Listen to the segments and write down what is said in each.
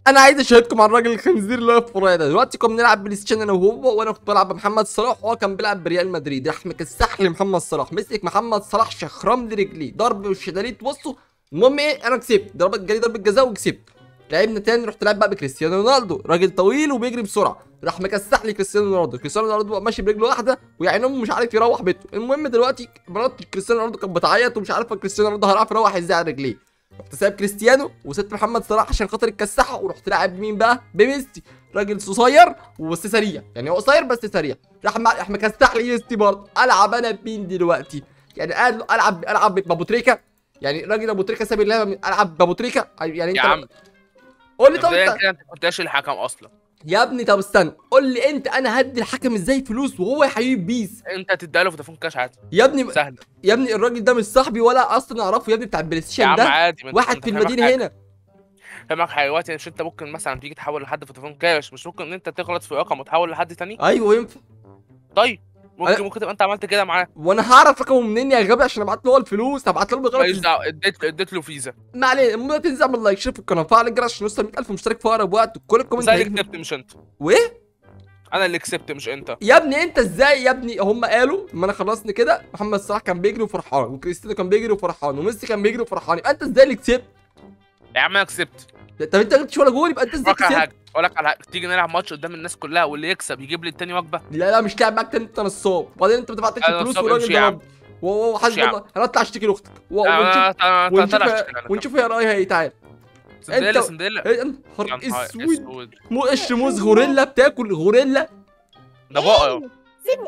انا عايز اشارككم على الراجل الخنزير اللي واقف ورايا ده دلوقتي كنا بنلعب بلاي ستيشن انا وهو وانا كنت بلعب بمحمد صلاح وهو كان بيلعب بريال مدريد راح مكسح لي محمد صلاح مسك محمد صلاح شخرم لي رجليه ضرب وشداليت بصوا المهم ايه انا كسبت ضربت جالي ضربه جزاء وكسبت لعبنا تاني رحت لعب بقى بكريستيانو رونالدو راجل طويل وبيجري بسرعه راح مكسح لي كريستيانو رونالدو كريستيانو رونالدو بقى ماشي برجله واحده ويعني امه مش عارف يروح بيته المهم دلوقتي مرات كريستيانو رونالدو كانت بتعيط ومش عارفه كريستيانو رونالدو هيعرف يروح ازاي على رجليه رحت سايب كريستيانو وسبت محمد صلاح عشان خاطر الكسحه ورحت لاعب مين بقى بميسي راجل قصير بس سريع يعني هو قصير بس سريع راح مع... راح مكسح لي ميسي برضه العب انا بمين دلوقتي يعني قاعد له العب العب بابو تريكه يعني راجل ابو تريكه ساب اللعبه من- العب بابو تريكه يعني انت يا عم قول لي طب مبدئيا انت كده انت ما كنتش الحكم اصلا يا ابني طب استنى قول لي انت انا هدي الحكم ازاي فلوس وهو يا حبيبي بيس انت تديله فودافون كاش عادي يا ابني سهل يا ابني الراجل ده مش صاحبي ولا اصلا اعرفه يا ابني بتاع البلاي يا ستيشن عم ده عادي ما انت- واحد انت في فاهمك المدينه حاجة. هنا فاهمك حاجه دلوقتي مش انت ممكن مثلا تيجي تحول لحد فودافون كاش مش ممكن ان انت تغلط في رقم وتحول لحد تاني ايوه ينفع طيب ممكن أنا- ممكن تبقى انت عملت كده معاه وانا هعرف رقمه منين يا غبي عشان ابعت له هو الفلوس هبعت له ماليش بغلط دعوه اديت اديت له فيزا ما علينا المهم تنزل اعمل لايك شير في القناه فعل الجرس عشان نوصل 100000 مشترك في اقرب وقت كل الكومنت بس انا اللي هيجي- كسبت مش انت وايه انا اللي كسبت مش انت يا ابني انت ازاي يا ابني هم قالوا ما انا خلصنا كده محمد صلاح كان بيجري وفرحان وكريستيانو كان بيجري وفرحان وميسي كان بيجري وفرحان يبقى انت ازاي اللي كسبت يا عم انا كسبت طب انت ما جبتش ولا جول يبقى انت ازاي اقول لك على كسبت حاجه اقول لك على حاجه تيجي نلعب ماتش قدام الناس كلها واللي يكسب يجيب لي التاني وجبه لا لا مش لاعب معاك تاني انت نصاب وبعدين انت ما دفعتش انا الفلوس نصاب، والراجل امشي يا عم. ضرب و- وحسبي امشي يا عم. الله انا اطلع اشتكي لاختك و- انا ونشوف انا ونشوف طلع يا- اشتكي انا ونشوف يا رايها ايه تعال سندريلا انت- سندريلا ايه يا يا نهار نهار اسود اسود مو قش موز غوريلا بتاكل غوريلا ده بقى سيبني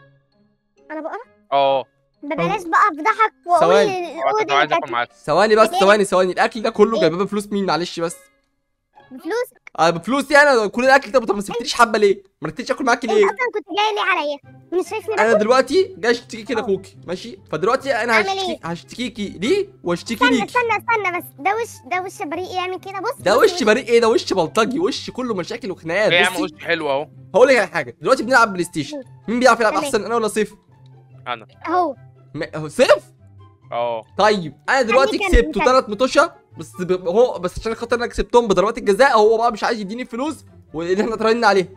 انا بقرا اه ببلاش بقى افضحك واقول ثواني. الأوضة كنت عايز اللي اكل كانت معاك ثواني بس ايه؟ ثواني ثواني الاكل ده كله ايه؟ جايباه بفلوس مين معلش بس بفلوس اه بفلوسي انا كل الاكل ده طب ما سبتليش حبه ليه ما رضيتش اكل معاكي انت ليه اصلا كنت جاي ليه عليا مش شايفني انا باكل دلوقتي جاي اشتكيكي لاخوكي ماشي فدلوقتي انا اعمل هشتكي ايه؟ هشتكيكي ليه واشتكي استنى ليكي استنى استنى بس ده وش ده وش بريء يعمل كده بص ده بص وش بريء ايه ده وش بلطجي وش كله مشاكل وخناقات ايه يا عم بصي وش حلو اهو هقول لك على حاجه دلوقتي بنلعب بلاي ستيشن مين بيعرف يلعب تمام. احسن انا ولا سيف انا اهو م- هو سيف اه طيب انا دلوقتي كان كسبته بتاع- ثلاث متوشه بس ب... هو بس عشان خاطر انا كسبتهم بضربات الجزاء هو بقى مش عايز يديني فلوس وان احنا اتراهنا عليه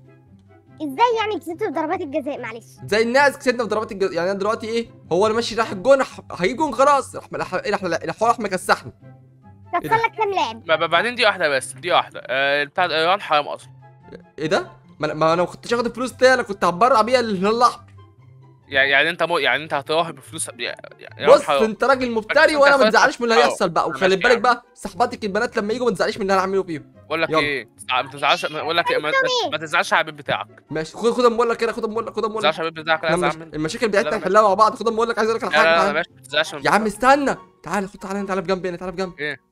ازاي يعني كسبت بضربات الجزاء معلش زي الناس كسبنا في ضربات الجزاء يعني انا دلوقتي ايه هو انا ماشي راح الجون راح- هيجي جون خلاص راح راح راح راح راح مكسحني كسر لك كام لاعب ما- بعدين دي واحده بس دي واحده آه، بتاع ايران حرام اصلا ايه ده ما, أنا- ما انا ما كنتش اخد الفلوس دي انا كنت هتبرع بيها الهلال الاحمر يعني يعني انت مو يعني انت هتراهن بفلوس يعني ايران بص حرام انت راجل مفتري انت وانا ما خلاص- تزعلش من اللي اه. هيحصل بقى ماشي وخلي يا بالك عم. بقى صاحباتك البنات لما يجوا ما تزعليش من اللي انا هعمله فيهم بقول لك يلا. ايه تزع- ما تزعلش بقول لك ايه ما- ايه؟ ما تزعلش على البيت بتاعك ماشي خد خد أما اقول لك كده خد أما اقول لك خد أما ما اقول تزعلش لك على البيت بتاعك لا لما ازعل منك المشاكل لا، بتاعتنا لا، نحلها مع بعض خد أما اقول لك عايز اقول لك على لا حاجه لا لا تعالى. ماشي ما تزعلش من يا عم بيت استنى تعالى خد تعالى تعالى في جنبي هنا تعالى في جنبي ايه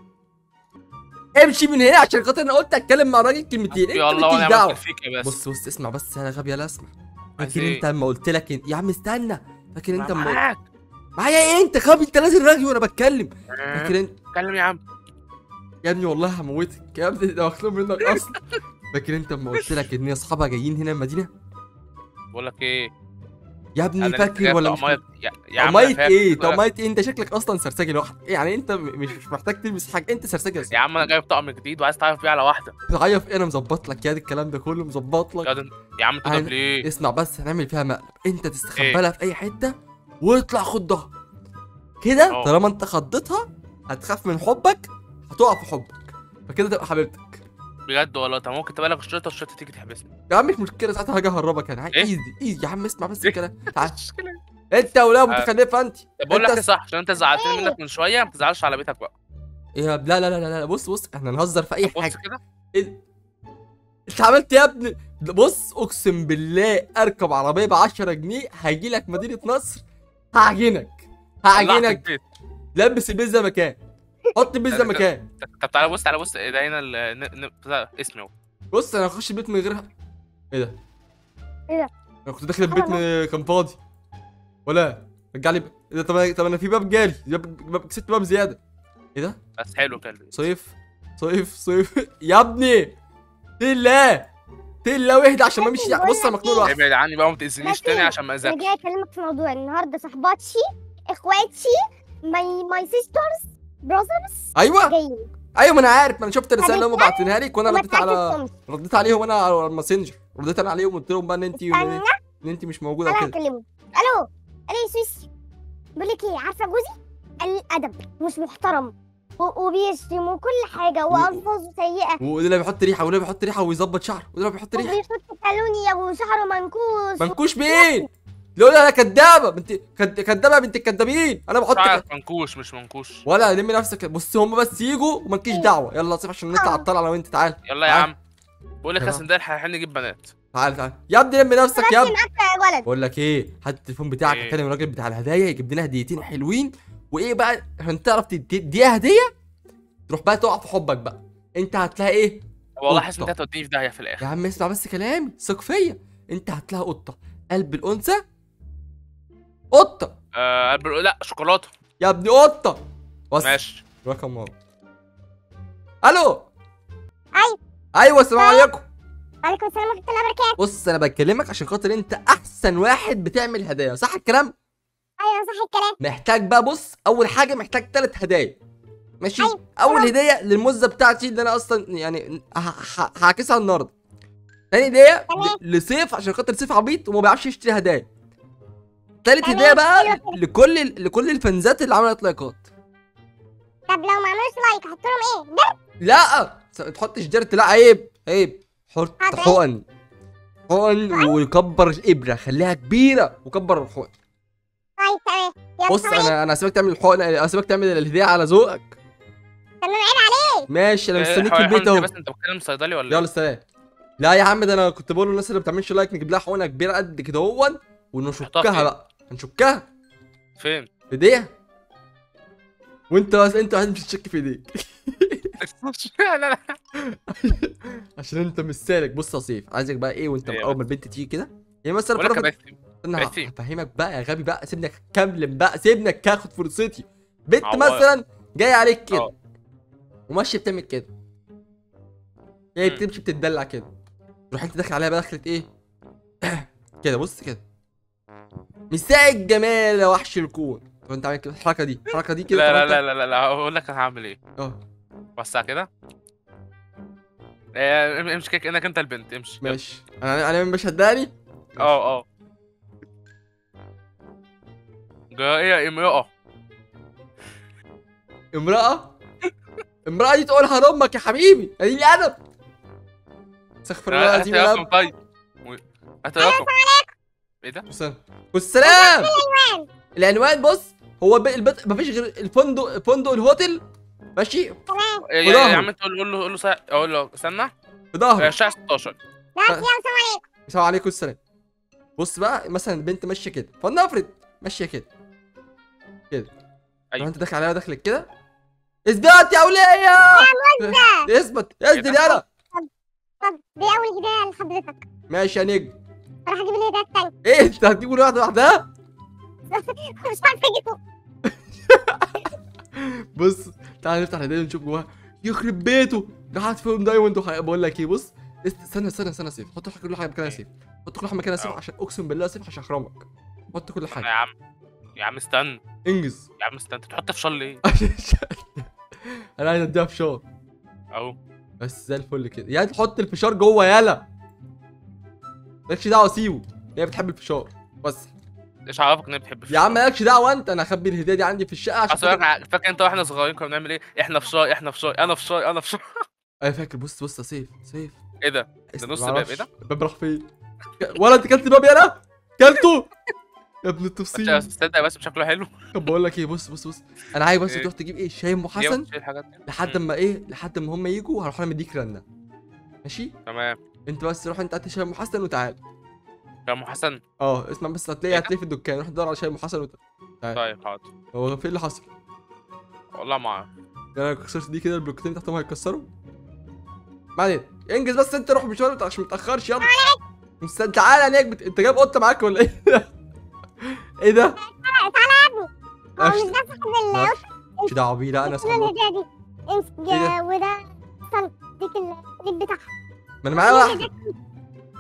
امشي من هنا عشان خاطر انا قلت اتكلم مع الراجل كلمتين انت يا الله مالكش وانا دعوه عملت فيك يا بس بص بص اسمع بس يا غبي يلا اسمع عايز فاكر ايه؟ انت لما قلت لك إن- يا عم استنى فاكر انت أنا لما معاك معايا ايه انت غبي انت نازل رغي وانا بتكلم فاكر انت اتكلم يا عم يا ابني والله هموتك يا ابني ده مخلوق منك اصلا فاكر انت لما قلت لك ان اصحابها جايين هنا المدينه بقول لك ايه يا ابني انا فاكر لسه ولا جايب مش طقمية- يا يا عم أنا طمايت فاكر، ايه بقول لك- طمايت ايه انت شكلك اصلا سرسجي لوحدك يعني انت م- مش مش محتاج تلبس حاجه انت سرسجي يا اصلا عم انا جايب طقم جديد وعايز تعرف بيه على واحده تعيط ايه انا مظبط لك يا دي الكلام ده كله مظبط لك يا دن- يا عم أنا- تضرب ليه اسمع بس هنعمل فيها مقلب انت تستخبى إيه؟ لها في اي حته واطلع خدها كده اه. طالما انت خضتها هتخاف من حبك هتقع في حبك فكده تبقى حبيبتك بجد والله طب ممكن تبقى لك الشرطه والشرطه تيجي تحبسني يا عم مش مشكله ساعتها هاجي اهربك انا إيه؟ ايزي ايزي يا عم اسمع بس إيه؟ الكلام تعال مشكلة. انت ولا آه. متخلفه انت طب بقول لك انت ايه صح عشان انت زعلتني منك من شويه ما تزعلش على بيتك بقى ايه يا- لا لا لا لا لا بص بص احنا نهزر في اي بص حاجه كده إيه؟ انت عملت يا ابني ده بص اقسم بالله اركب عربيه ب 10 جنيه هيجي لك مدينه نصر هعجنك طلعت هعجنك البيت. لبس البيتزا مكان حط البيتزا ده- مكان طب تعالى بص تعالى بص ده هنا ال- ن- ن- بتاع اسمي اهو بص انا هخش البيت من غيرها ايه ده ايه ده؟ انا كنت داخل البيت م- كان فاضي ولا رجع لي ب... إيه ده طب أنا- طب انا في باب جالي باب- باب- كسبت باب زياده ايه ده بس حلو كده صيف صيف صيف يا ابني تلا تلا واهدى عشان ما امشي بص انا مخنوق لوحدي ابعد عني بقى وما تاذينيش ماشي. تاني عشان ما انا اذاكش جاي اكلمك في موضوع النهارده صحباتي اخواتي ماي ماي سيسترز براذرز ايوه جايين ايوه ما انا عارف ما انا شفت الرساله اللي هم استنى. باعتينها لك وانا وما رديت على تحسسهمش. رديت عليهم انا على الماسنجر رديت انا عليهم وقلت لهم بقى ان انت استنى ان انت مش موجوده انا وكده هكلمه الو الو يا سويسي بقول لك ايه عارفه جوزي قليل ادب مش محترم و- وبيشتم وكل حاجه والفاظه سيئه وده اللي بيحط ريحه وده بيحط ريحه ويظبط شعره وده اللي بيحط ريحه وبيشوط كالوني وشعره منكوش منكوش مين لولا انا كدابه بنت كد- كدابه بنت الكدابين انا بحط شعرك منكوش مش منكوش ولا لم نفسك بص هم بس يجوا ومالكيش دعوه يلا صيف عشان نطلع آه. على الطلعه انا وانت تعال يلا يا تعال. عم بقول لك يا يلا. سندال هنحن نجيب بنات تعال تعال يا ابني لم نفسك يا ابني معاك يا ولد بقول لك ايه هات التليفون بتاعك إيه؟ اكلم الراجل بتاع الهدايا يجيب لنا هديتين حلوين وايه بقى عشان تعرف تدي- تديها هديه تروح بقى تقع في حبك بقى انت هتلاقي ايه والله حاسس ان قطة. انت هتوديني في داهيه في يا الاخر عم اسمع بس كلامي ثق فيا انت هتلاقي قطه قلب الانثى قطه آه قلب- لا شوكولاته يا ابني قطه بص ماشي رقم واحد الو أيوة. ايوه السلام عليكم وعليكم السلام ورحمه الله وبركاته بص انا بكلمك عشان خاطر انت احسن واحد بتعمل هدايا صح الكلام ايوه صح الكلام محتاج بقى بص اول حاجه محتاج ثلاث هدايا ماشي أيوة. اول هديه للمزه بتاعتي اللي انا اصلا يعني ه- ه- هعكسها النهارده تاني هديه تمام. ل- لسيف عشان خاطر سيف عبيط وما بيعرفش يشتري هدايا تالت تمام. هديه بقى حلو كده. لكل ال- لكل الفانزات اللي عملت لايكات طب لو ما عملوش لايك احط لهم ايه ده لا س- تحطش ديرت لا عيب عيب حط حاضر. حقن حقن وكبر الابره خليها كبيره وكبر الحقن طيب تمام يلا بص سلام عليكم. انا انا هسيبك تعمل الحقن انا هسيبك تعمل الهديه على ذوقك تمام عيب عليك ماشي انا إيه، مستنيك في حاول- البيت حاول اهو بس انت بتكلم صيدلي ولا يلا سلام لا يا عم ده انا كنت بقول للناس اللي ما بتعملش لايك نجيب لها حقنه كبيره قد كده اهون ونشكها فين؟ بقى هنشكها إيه؟ فين في ايديها وانت بس انت واحد مش تشك في ايديك لا لا عشان انت مش سالك بص يا سيف عايزك بقى ايه وانت إيه اول ما البنت تيجي كده يعني مثلا بقول لك يا فرض باسم انا باسم. هفهمك بقى يا غبي بقى سيبني اكمل بقى سيبني اخد فرصتي بنت عوار. مثلا جايه عليك كده اه. وماشيه بتعمل كده هي مم. بتمشي بتدلع كده تروح انت داخل عليها بقى دخلت ايه كده بص كده مساء الجمال يا وحش الكون طب انت عامل كده الحركه دي الحركه دي كده لا لا طب انت- لا لا لا لا هقول لك انا هعمل ايه اه وسع كده إيه، امشي كده كانك انت البنت امشي يلا. ماشي انا انا مش هداني اه اه جايه يا امرأة امراه امراه دي تقولها لامك يا حبيبي هذه الادب استغفر الله هات العظيم يا رقم رب طيب و- هات رقم ايه ده؟ والسلام والسلام العنوان بص هو الب- البيت مفيش غير الفندق فندق الهوتل ماشي تمام يا- يا وظهره. يا عم انت قول قول له قول له سا- اقول له استنى في ظهره الشارع 16 لا يلا سلام عليكم السلام عليكم السلام بص بقى مثلا البنت ماشيه كده فلنفرض ماشيه كده كده أيوة. لو انت داخل عليها داخلك كده اثبت يا وليه اثبت اثبت ده؟ يلا طب دي اول هديه لحضرتك ماشي يا نجم راح اجيب الهديه الثانيه ايه انت هتجيب واحده واحده مش عارفه اجيبه بص تعالى نفتح الهديه ونشوف جواها يخرب بيته ده حاطط فيهم دايموند وح- بقول لك ايه بص است- استنى استنى استنى سيف حط كل حاجه مكانها سيف حط كل حاجه مكانها سيف أه. عشان اقسم بالله سيف عشان اخرمك حط كل يا حاجه عم يا عم استنى انجز يا عم استنى انت تحط فشار ليه؟ انا عايز اديها فشار اهو بس زي الفل كده يا تحط الفشار جوه يالا مالكش دعوه سيبه هي بتحب الفشار بس ايش عرفك ان هي بتحب يا الفشار؟ عم مالكش دعوه انت انا اخبي الهديه دي عندي في الشقه عشان اصل خاطر- أنا فاكر انت واحنا صغيرين كنا بنعمل ايه؟ احنا فشار احنا فشار انا فشار انا فشار ايوه فاكر بص بص يا سيف سيف ايه ده؟ اسم- نص معرفش. باب، إيه ده؟ الباب راح فين ولا انت كلت الباب يالا كلته يا ابن التفصيل تصدق بس شكله حلو طب بقول لك ايه بص بص بص انا عايز بس إيه؟ تروح تجيب ايه شاي ام دي حسن بس الحاجات دي. لحد مم. ما ايه لحد ما هم يجوا هروح انا مديك رنه ماشي تمام انت بس روح انت هات شاي ام حسن وتعال يا ام حسن اه اسمع بس هتلاقيه إيه؟ هتلاقيه في الدكان روح دور على شاي ام حسن وت... طيب حاضر هو في اللي حصل والله ما اعرف انا كسرت دي كده البلوكتين تحتهم هيتكسروا ما علينا انجز بس انت روح مشوار عشان ما تاخرش يلا مستني تعالى يا نجم انت جايب قطه معاك ولا ايه ايه ده هو معرفش- مش ده صاحب ال معرفش. مش دعوه بيه لا انا شوف صاحبه الهديه دي امسك إيه ده؟ يا وده صل ديك الليب بتاعها ما انا معايا واحده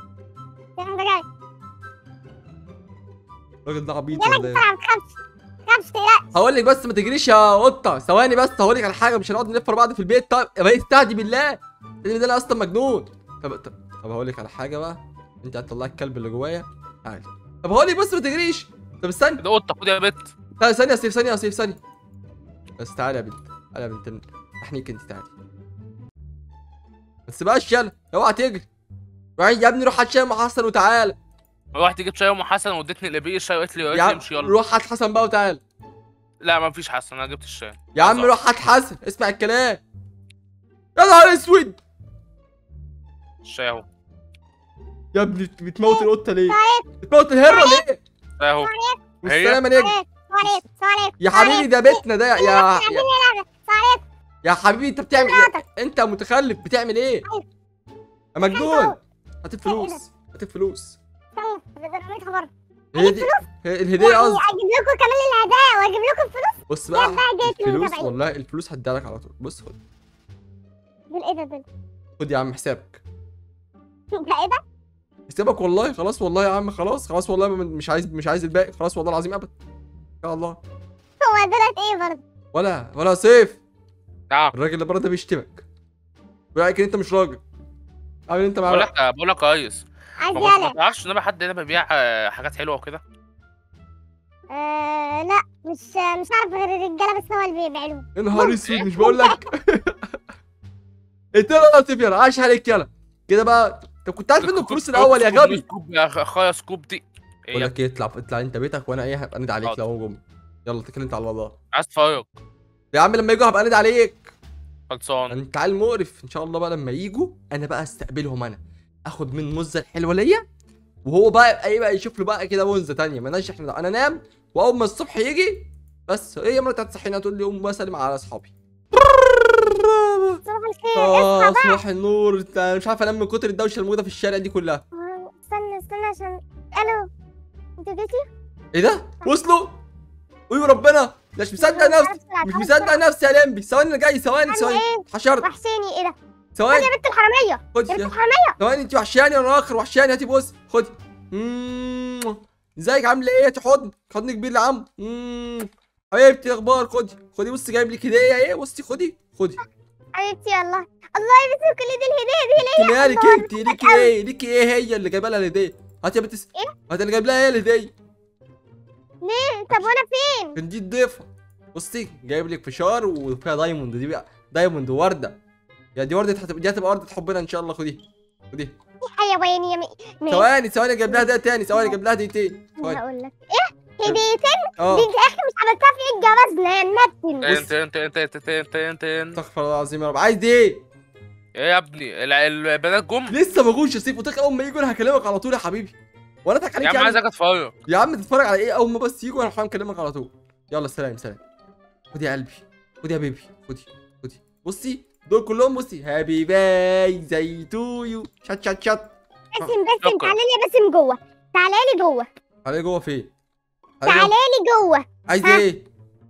ده واحده جاي الراجل ده عبيط يلا ولا ايه بسرعه ما تخافش تخافش تقلق هقول لك بس ما تجريش يا قطه ثواني بس هقول لك على حاجه مش هنقعد نلف ورا بعض في البيت طب يا بقى استهدي بالله استهدي بالله انا اصلا مجنون طب طب طب هقول لك على حاجه بقى انت هتطلعي الكلب اللي جوايا تعالي طب هقول لك بس ما تجريش طب استنى ده قطه خد يا بت ثانية ثانية يا سيف ثانية يا سيف ثانية بس تعالى يا بنت تعالى يا بنت احنيك انت تعالي ما تسيبهاش يلا اوعى تجري روح يا ابني روح هات شاي مع حسن وتعالى رحت جبت شاي ام حسن وادتني لبيه الشاي وقالت لي قالت يا لي عم امشي يلا روح هات حسن بقى وتعالى لا ما فيش حسن انا جبت الشاي يا عم عظم. روح هات حسن اسمع الكلام يا نهار اسود الشاي اهو يا ابني بت- بتموت القطة ليه؟ بتموت الهرة ليه؟ الشاي اهو والسلامة نجم سلام عليكم سلام عليكم يا حبيبي ده بيتنا ده يا يا, سلام عليكم يا حبيبي انت بتعمل ايه؟ انت متخلف بتعمل ايه؟ يا مجنون هات الفلوس هات الفلوس رميتها بره هي دي هي الهدية يعني قصدي اجيب لكم كمان الهدايا واجيب لكم الفلوس بص يا بقى بقى جيت من الفلوس تبعي والله الفلوس هديها لك على طول بص خد دول ايه ده دول خد يا عم حسابك ده ايه ده حسابك والله خلاص والله يا عم خلاص خلاص والله ما- مش عايز مش عايز الباقي خلاص والله العظيم ابدا يا الله هو دولت ايه برضه ولا ولا سيف نعم الراجل اللي بره ده بيشتمك بيقول ان انت مش راجل عامل انت بقول مع لك بقول لك كويس عايز ما ما يلا تعرفش ان انا حد هنا بيبيع آه، حاجات حلوه وكده آه لا مش مش عارف غير الرجاله بس هو اللي بيبيع لهم يا نهار اسود مش بقول لك انت يا سيف يلا عاش عليك يلا كده بقى طب كنت عارف منه الفلوس الاول يا سكوب- غبي سكوب يا أخ- اخويا سكوب دي ايه بقول يا لك ايه اطلع اطلع انت بيتك وانا ايه هبقى اند عليك حاضر. لو جم يلا اتكل انت على الله عايز تفايق يا عم لما يجوا هبقى اند عليك خلصان انت عيل مقرف ان شاء الله بقى لما يجوا انا بقى استقبلهم انا اخد من مزه الحلوه ليا وهو بقى يبقى ايه بقى يشوف له بقى كده منزه تانية مالناش احنا انا انام واول ما الصبح يجي بس هي مراتي هتصحيني تقول لي قوم بسلم على اصحابي صباح الخير اه اصحى صباح النور انت أنا مش عارف انام من كتر الدوشه الموجوده في الشارع دي كلها بقى استنى استنى عشان الو انت جيتي ايه ده وصلوا قولوا ربنا مش مصدق نفسي مش مصدق نفسي يا لمبي ثواني انا جاي ثواني ثواني ايه حشرت وحشاني ايه ده ثواني يا بنت الحراميه خد يا بنت يا الحراميه ثواني انت وحشاني انا اخر وحشاني هاتي بص خدي مم. ازيك عامله ايه هاتي حضن حضن كبير لعم مم. حبيبتي إيه اخبار خدي خدي بصي جايب لك هديه ايه بصي خدي خدي حبيبتي والله الله يبارك كل دي الهديه دي انت مالك الله انت ليكي ايه ليكي ايه هي اللي جايبه لها الهديه هاتي يا بنت س- ايه؟ هاتي اللي جايب لها هي الهديه ليه طب وانا فين كان دي الضيفه بصي جايب لك فشار وفيها دايموند دي بقى دايموند وورده يا دي ورده هتبقى دي هتبقى ورده حبنا ان شاء الله خدي خدي دي حيوانيه مي... ماشي ثواني ثواني جايب لها ده تاني ثواني جايب لها دقيقتين ثواني هقول لك ايه هديتين اه دي يا اخي مش عملتها في عيد جوازنا يا نتن انت انت انت انت انت انت انت انت استغفر الله العظيم يا رب عايز ايه ايه يا ابني الع- البنات جم لسه ما جوش يا سيف قلت لك اول ما يجوا انا هكلمك على طول يا حبيبي وانا اضحك يا عليك عم يا عم عايزك اتفايق يا عم تتفرج على ايه اول ما بس يجوا انا هكلمك على طول يلا سلام سلام خدي يا قلبي خدي يا بيبي خدي خدي بصي دول كلهم بصي هابي باي زي تو يو شات شات شات باسم باسم شكرا. تعالى لي يا باسم جوه تعالى لي جوه علي جوه فين علي تعالى جوه. لي جوه عايز ها؟ ايه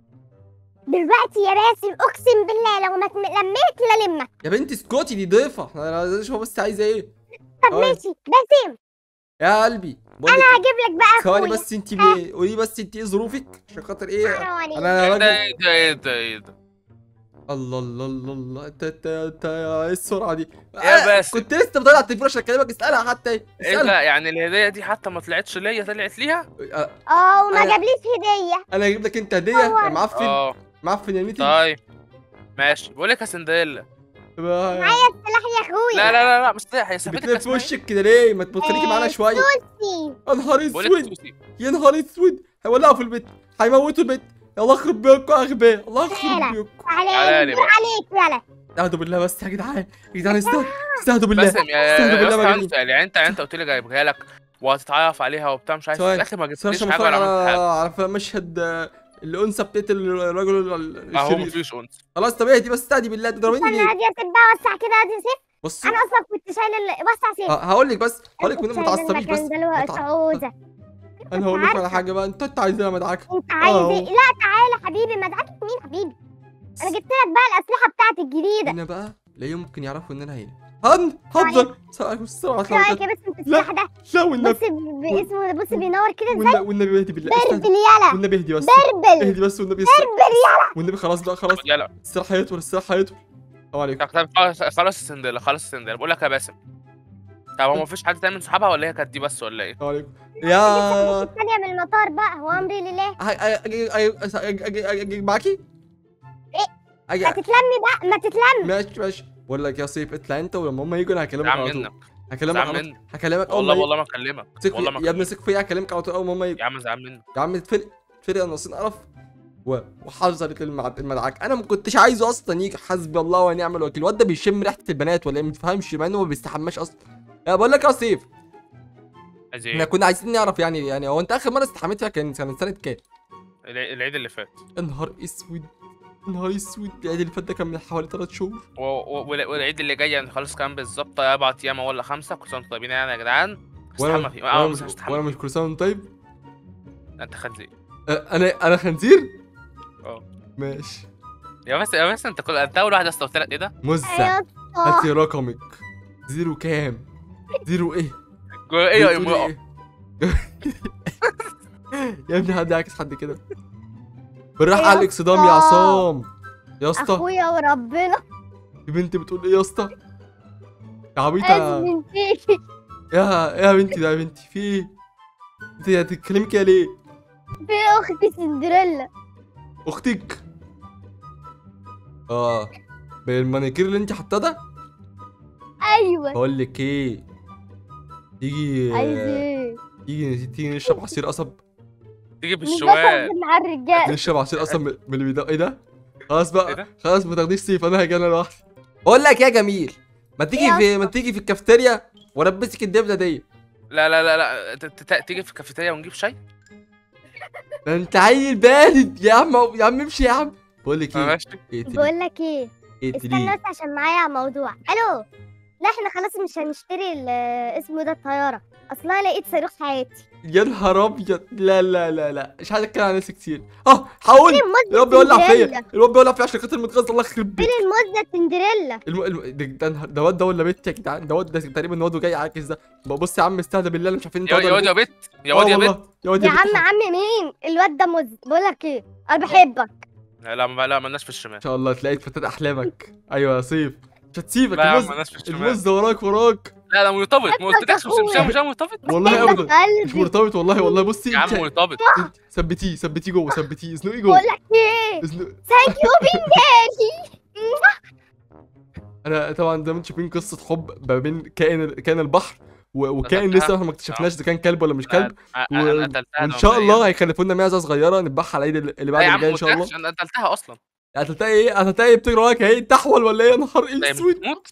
دلوقتي يا باسم اقسم بالله لو ما تم- لميت لا لمك يا بنتي اسكتي دي ضيفه انا أنا اشوف بس عايزه ايه طب ثواني. ماشي باسم يا قلبي بقول لك انا هجيب لك بقى ثواني اخويا بس انت بي- قولي بس انت ايه ظروفك عشان خاطر ايه حرام عليك. انا ايه راجل ده ايه ده ايه ده ايه ده الله الله الله الله انت انت انت ايه السرعه دي يا آه، باسم. كنت لسه بطلع التليفون عشان اكلمك اسالها حتى ايه اسالها ده يعني الهديه دي حتى ما طلعتش ليا طلعت ليها آه، اه وما أنا- جابليش هديه انا هجيب لك انت هديه هو- يا معفن اه معفن يا نيتي طيب ماشي بقول لك يا سندريلا بقى- معايا السلاح يا اخويا لا لا لا لا مش طيح هي سابتك بتلف في اسمها إيه؟ وشك كده ليه ما تخليكي معانا آه، شويه سوسي يا نهار بقول لك اسود سوسي يا نهار اسود هيولعوا في البيت هيموتوا البيت يلا يخرب بيوتكم يا اغبياء الله يخرب تعالى. بيوتكم تعالى تعالى لي لي دور بقى. عليك يلا استهدوا بالله بس يا جدعان يا جدعان استهدوا استهدوا بالله باسم يا استهدوا يا بالله اسطى عندي مجانين سؤال يعني انت انت قلت لي جايبها لك وهتتعرف عليها وبتاع مش عارف في ثواني. الاخر ما بس انا جبتليش عشان حاجه بتفرج ولا على عملت حاجه على مشهد آه، الانثى بتقتل الرجل ال- اهو الشرير مفيش انس خلاص طب اهدي بس استهدي بالله تضربيني استنى ليه هادي يا سيف بقى وسع كده هادي يا سيف بصي انا اصلا كنت شايل ال... وسع سيف هقول لك بس هقول لك كنت ما شايل تعصبيش بس المكان ده اللي هو ما تع- تعوزه انا هقول لك على عارفة. حاجه بقى انت انت عايزها مدعكه انت عايز آه. ايه لا تعالى حبيبي مدعكة مين حبيبي انا جبت لك بقى الاسلحه بتاعتي الجديده هنا بقى لا يمكن يعرفوا ان انا هنا هن هفضل السلام عليكم السلام ايه رايك عليكم يا باسم في لا. السلاح ده لا والنبي بص ب- باسمه بص بينور كده ازاي والنبي والنبي اهدي بالله بربل استهدي. يلا والنبي اهدي بس بربل اهدي بس والنبي بربل يلا والنبي خلاص بقى خلاص يلا السلاح هيطول السلاح هيطول السلام عليكم طب خلاص خلاص السندله خلاص السندله بقول لك يا باسم طب هو مفيش حد تاني من صحابها ولا هي كانت دي بس ولا ايه؟ السلام عليكم يا الثانية من المطار بقى هو امري لله اجي اجي اجي اجي معاكي إيه؟ اجي ما تتلمي بقى ما تتلمي ماشي ماشي بقول لك يا سيف اطلع انت ولما هم يجوا انا هكلمك زعل على طول منك هكلمك زعل على منك هكلمك اول والله ما والله ما اكلمك ثق والله ما في- يا ابني اكلمك ثق فيا هكلمك على طول اول ما هم يجوا يا عم زعل منك يا عم اتفرق اتفرق ناقصين قرف و- وحذرت المع- المدعك انا ما كنتش عايزه اصلا يجي حسبي الله ونعم الوكيل الواد ده بيشم ريحه البنات ولا ايه ما تفهمش مع انه ما بيستحماش اصلا يا بقول لك يا سيف عايز احنا ايه؟ كنا عايزين نعرف يعني يعني هو انت اخر مره استحميت فيها كان كان سنه كام الع- العيد اللي فات يا نهار اسود يا نهار اسود العيد اللي فات ده كان من حوالي 3 شهور و- و- والع- والعيد اللي جاي يعني خلاص كان بالظبط اربع ايام ولا خمسه كل سنه وانتم طيبين يعني يا جدعان وانا استحمى فيه وانا اه مش بس وانا استحمى مش كل سنه وأنت طيب انت خنزير أه، انا انا خنزير اه. ماشي يا بس يا بس انت كل انت اول واحد استوت ايه ده؟ مزع يا هاتي رقمك زيرو كام زيرو ايه جو- ايه يا بتقولي امرأة؟ إيه؟ يا ابني حد يعكس حد كده بالراحه يا على الاكسدام يا اسطى. عصام يا اسطى اخويا وربنا يا بنتي بتقول ايه يا اسطى يا عبيطه ازمن فيك يا يا بنتي ده يا بنتي في ايه انت هتتكلمي كده ليه في اختي سندريلا اختك اه بالمانيكير اللي انت حاطاه ده ايوه بقول لك ايه تيجي عايز ايه تيجي تيجي نشرب عصير قصب تيجي مش بالشوال بفهم مع الرجال نشرب عصير قصب من من اللي بيدق ايه ده خلاص ايه بقى ده؟ خلاص ما تاخديش سيف انا هاجي انا لوحدي بقول لك يا جميل ما تيجي يا في ما تيجي في الكافتيريا والبسك الدبله دي لا لا لا لا ت- ت- تيجي في الكافيتيريا ونجيب شاي؟ ده انت عيل بارد يا عم يا عم امشي يا عم بقول لك ايه ماشي اقتلي بقول لك ايه استنى اقتلي بس عشان معايا موضوع الو لا احنا خلاص مش هنشتري ال- اسمه ده الطياره اصلا لقيت صاروخ حياتي يا نهار ابيض لا لا لا لا مش عايز اتكلم عن ناس كتير اه حاول فين الواد الموزة بيولع فيا سندريلا الواد بيولع فيا عشان خاطر متغاظ الله يخرب بيت فين الموزة سندريلا الم... الم... ده ده ده- ده واد ده ولا بنت يا جدعان ده واد ده تقريبا واد جاي عاكس ده بص يا عم استهدى بالله انا مش عارفين انت يا واد يا ولا واد يا بنت. بت يا آه واد يا بت والله. يا واد يا بنت. عم عم مين الواد ده موز بقول لك ايه انا بحبك لا لا ما- لا مالناش في الشمال ان شاء الله تلاقي فتاة احلامك ايوه يا سيف مش هتسيبك لا يا عم الموز مالناش في الشمال الموز ده وراك وراك لا لا مرتبط ما قلتلكش مش مش مش مرتبط والله بحبك ابدا مش قلبي مرتبط والله والله بصي يا عم انت- مرتبط انت- ثبتيه ثبتيه جوه ثبتيه ازنقيه جوه بقول لك ايه ازنق ثانك يو بنجالي انا طبعا زي ما انتم شايفين قصه حب ما بين كائن كائن البحر و- وكائن قتلتها. لسه احنا ما اكتشفناش اذا كان كلب ولا مش كلب انا و- أنا قتلتها وان شاء الله هيخلفوا لنا معزه صغيره نذبحها على العيد اللي لا بعد يا اللي عم جاي ان شاء الله انا قتلتها اصلا هتلاقي ايه هتلاقي ايه بتجري وراك اهي تحول ولا ايه يا نهار طيب اسود تموت